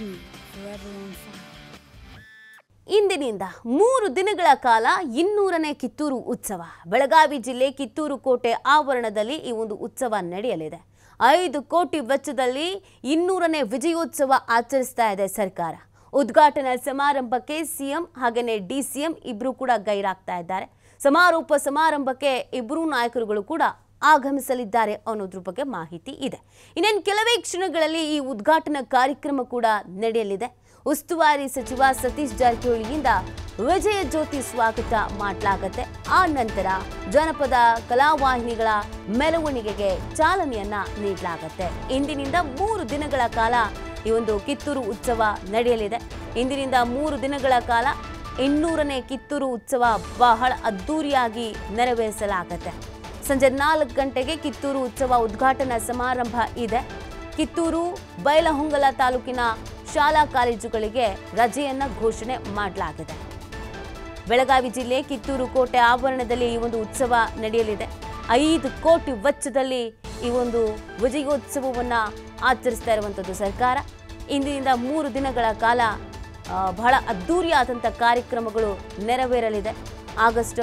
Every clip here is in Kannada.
forever on fire. ಇಂದಿನಿಂದ ಮೂರು ದಿನಗಳ ಕಾಲ ಇನ್ನೂರನೇ ಕಿತ್ತೂರು ಉತ್ಸವ ಬೆಳಗಾವಿ ಜಿಲ್ಲೆ ಕಿತ್ತೂರು ಕೋಟೆ ಆವರಣದಲ್ಲಿ ಈ ಒಂದು ಉತ್ಸವ ನಡೆಯಲಿದೆ ಐದು ಕೋಟಿ ವೆಚ್ಚದಲ್ಲಿ ಇನ್ನೂರನೇ ವಿಜಯೋತ್ಸವ ಆಚರಿಸ್ತಾ ಇದೆ ಸರ್ಕಾರ ಉದ್ಘಾಟನಾ ಸಮಾರಂಭಕ್ಕೆ ಸಿಎಂ ಹಾಗೆಯೇ ಡಿ ಸಿಎಂ ಇಬ್ಬರು ಕೂಡ ಗೈರಾಗ್ತಾ ಇದ್ದಾರೆ ಸಮಾರೋಪ ಸಮಾರಂಭಕ್ಕೆ ಇಬ್ಬರೂ ನಾಯಕರುಗಳು ಕೂಡ ಆಗಮಿಸಲಿದ್ದಾರೆ ಅನ್ನೋದ್ರ ಬಗ್ಗೆ ಮಾಹಿತಿ ಇದೆ ಇನ್ನೇನು ಕೆಲವೇ ಕ್ಷಣಗಳಲ್ಲಿ ಈ ಉದ್ಘಾಟನಾ ಕಾರ್ಯಕ್ರಮ ಕೂಡ ನಡೆಯಲಿದೆ ಉಸ್ತುವಾರಿ ಸಚಿವ ಸತೀಶ್ ಜಾರಕಿಹೊಳಿಯಿಂದ ವಿಜಯ ಜ್ಯೋತಿ ಸ್ವಾಗತ ಮಾಡಲಾಗತ್ತೆ ಆ ನಂತರ ಜನಪದ ಕಲಾವಾಹಿನಿಗಳ ಮೆರವಣಿಗೆಗೆ ಚಾಲನೆಯನ್ನ ನೀಡಲಾಗತ್ತೆ ಇಂದಿನಿಂದ ಮೂರು ದಿನಗಳ ಕಾಲ ಈ ಒಂದು ಕಿತ್ತೂರು ಉತ್ಸವ ನಡೆಯಲಿದೆ ಇಂದಿನಿಂದ ಮೂರು ದಿನಗಳ ಕಾಲ ಇನ್ನೂರನೇ ಕಿತ್ತೂರು ಉತ್ಸವ ಬಹಳ ಅದ್ದೂರಿಯಾಗಿ ನೆರವೇರಿಸಲಾಗತ್ತೆ ಸಂಜೆ ನಾಲ್ಕು ಗಂಟೆಗೆ ಕಿತ್ತೂರು ಉತ್ಸವ ಉದ್ಘಾಟನಾ ಸಮಾರಂಭ ಇದೆ ಕಿತ್ತೂರು ಬೈಲಹೊಂಗಲ ತಾಲೂಕಿನ ಶಾಲಾ ಕಾಲೇಜುಗಳಿಗೆ ರಜೆಯನ್ನ ಘೋಷಣೆ ಮಾಡಲಾಗಿದೆ ಬೆಳಗಾವಿ ಜಿಲ್ಲೆ ಕಿತ್ತೂರು ಕೋಟೆ ಆವರಣದಲ್ಲಿ ಈ ಒಂದು ಉತ್ಸವ ನಡೆಯಲಿದೆ ಐದು ಕೋಟಿ ವೆಚ್ಚದಲ್ಲಿ ಈ ಒಂದು ವಿಜಯೋತ್ಸವವನ್ನು ಆಚರಿಸ್ತಾ ಇರುವಂಥದ್ದು ಸರ್ಕಾರ ಇಂದಿನಿಂದ ಮೂರು ದಿನಗಳ ಕಾಲ ಆ, ಬಹಳ ಅದ್ಧೂರಿಯಾದಂಥ ಕಾರ್ಯಕ್ರಮಗಳು ನೆರವೇರಲಿದೆ ಆಗಸ್ಟ್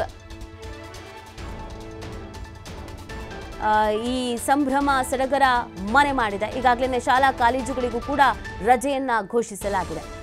ಆ, ಈ ಸಂಭ್ರಮ ಸಡಗರ ಮನೆ ಮಾಡಿದೆ ಈಗಾಗಲೇ ಶಾಲಾ ಕಾಲೇಜುಗಳಿಗೂ ಕೂಡ ರಜೆಯನ್ನ ಘೋಷಿಸಲಾಗಿದೆ